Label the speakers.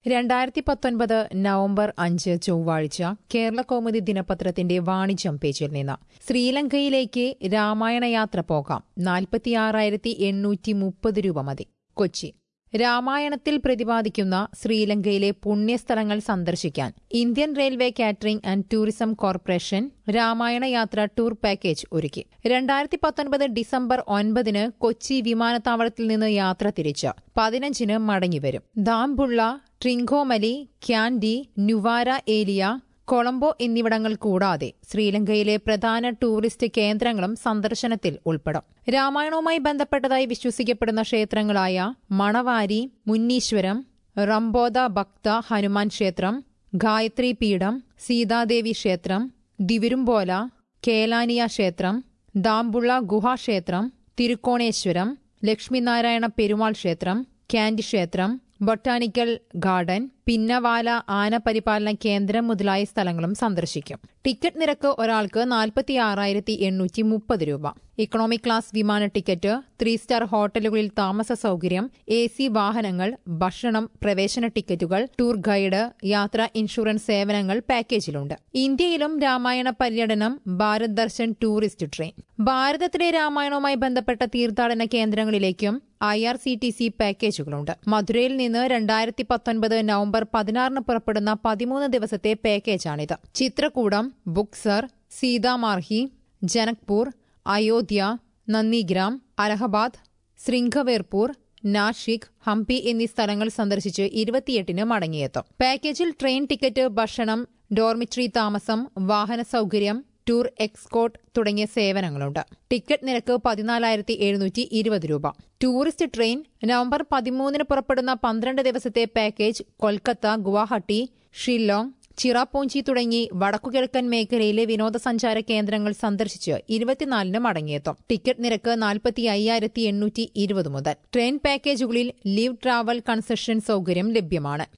Speaker 1: രണ്ടായിരത്തി പത്തൊൻപത് നവംബർ അഞ്ച് ചൊവ്വാഴ്ച കേരള കൗമുദി ദിനപത്രത്തിന്റെ വാണിജ്യം പേജിൽ നിന്ന് ശ്രീലങ്കയിലേക്ക് രാമായണ യാത്ര പോകാം നാൽപ്പത്തിയാറായിരത്തി എണ്ണൂറ്റി മുപ്പത് രൂപ മതി കൊച്ചി രാമായണത്തിൽ പ്രതിപാദിക്കുന്ന ശ്രീലങ്കയിലെ പുണ്യസ്ഥലങ്ങൾ സന്ദർശിക്കാൻ Indian railway catering and tourism corporation Ramayana Yatra tour package ഒരുക്കി രണ്ടായിരത്തി പത്തൊൻപത് ഡിസംബർ ഒൻപതിന് കൊച്ചി വിമാനത്താവളത്തിൽ നിന്ന് യാത്ര തിരിച്ച് പതിനഞ്ചിന് മടങ്ങിവരും ദാംബുള്ള ട്രിങ്കോമലി ക്യാൻഡി നുവാര ഏലിയ കൊളംബോ എന്നിവിടങ്ങൾ കൂടാതെ ശ്രീലങ്കയിലെ പ്രധാന ടൂറിസ്റ്റ് കേന്ദ്രങ്ങളും സന്ദർശനത്തിൽ ഉൾപ്പെടും രാമായണവുമായി ബന്ധപ്പെട്ടതായി വിശ്വസിക്കപ്പെടുന്ന ക്ഷേത്രങ്ങളായ മണവാരി മുന്നീശ്വരം റംബോദ ഭക്ത ഹനുമാൻ ക്ഷേത്രം ഗായത്രി പീഠം സീതാദേവി ക്ഷേത്രം ദിവിരുംബോല കേലാനിയ ക്ഷേത്രം ദാംബുള്ള ഗുഹാക്ഷേത്രം തിരുക്കോണേശ്വരം ലക്ഷ്മിനാരായണ പെരുമാൾ ക്ഷേത്രം ക്യാൻഡി ക്ഷേത്രം ബൊട്ടാനിക്കൽ ഗാർഡൻ പിന്നവാല ആന പരിപാലന കേന്ദ്രം മുതലായ സ്ഥലങ്ങളും സന്ദർശിക്കും ടിക്കറ്റ് നിരക്ക് ഒരാൾക്ക് നാൽപ്പത്തി ആറായിരത്തി എണ്ണൂറ്റി മുപ്പത് രൂപ ഇക്കണോമിക് ക്ലാസ് വിമാന ടിക്കറ്റ് ത്രീ സ്റ്റാർ ഹോട്ടലുകളിൽ താമസ സൌകര്യം എ സി വാഹനങ്ങൾ ഭക്ഷണം പ്രവേശന ടിക്കറ്റുകൾ ടൂർ ഗൈഡ് യാത്രാ ഇൻഷുറൻസ് സേവനങ്ങൾ പാക്കേജിലുണ്ട് ഇന്ത്യയിലും രാമായണ പര്യടനം ഭാരത് ദർശൻ ടൂറിസ്റ്റ് ട്രെയിൻ ഭാരതത്തിലെ രാമായണവുമായി ബന്ധപ്പെട്ട തീർത്ഥാടന കേന്ദ്രങ്ങളിലേക്കും I R C T C പാക്കേജുകളുണ്ട് മധുരയിൽ നിന്ന് രണ്ടായിരത്തി പത്തൊൻപത് നവംബർ പതിനാറിന് പുറപ്പെടുന്ന പതിമൂന്ന് ദിവസത്തെ പാക്കേജാണിത് ചിത്രകൂടം ബുക്സർ സീതാമാർഹി ജനക്പൂർ അയോധ്യ നന്ദിഗ്രാം അലഹബാദ് ശൃംഖവേർപൂർ നാഷിക് ഹംപി എന്നീ സ്ഥലങ്ങൾ സന്ദർശിച്ച് ഇരുപത്തിയെട്ടിന് മടങ്ങിയെത്തും പാക്കേജിൽ ട്രെയിൻ ടിക്കറ്റ് ഭക്ഷണം ഡോർമിറ്ററി താമസം വാഹന സൌകര്യം ടൂർ എക്സ്കോട്ട് തുടങ്ങിയ സേവനങ്ങളുണ്ട് ടിക്കറ്റ് നിരക്ക് പതിനാലായിരത്തി എഴുന്നൂറ്റി ഇരുപത് രൂപ ടൂറിസ്റ്റ് ട്രെയിൻ നവംബർ പതിമൂന്നിന് പുറപ്പെടുന്ന പന്ത്രണ്ട് ദിവസത്തെ പാക്കേജ് കൊൽക്കത്ത ഗുവാഹട്ടി ഷില്ലോങ് ചിറാപൂഞ്ചി തുടങ്ങി വടക്കുകിഴക്കൻ മേഖലയിലെ വിനോദസഞ്ചാര കേന്ദ്രങ്ങൾ സന്ദർശിച്ച് ഇരുപത്തിനാലിന് മടങ്ങിയെത്തും ടിക്കറ്റ് നിരക്ക് നാൽപ്പത്തി അയ്യായിരത്തി എണ്ണൂറ്റി ഇരുപത് മുതൽ ട്രെയിൻ പാക്കേജുകളിൽ ലീവ് ട്രാവൽ കൺസെഷൻ സൌകര്യം ലഭ്യമാണ്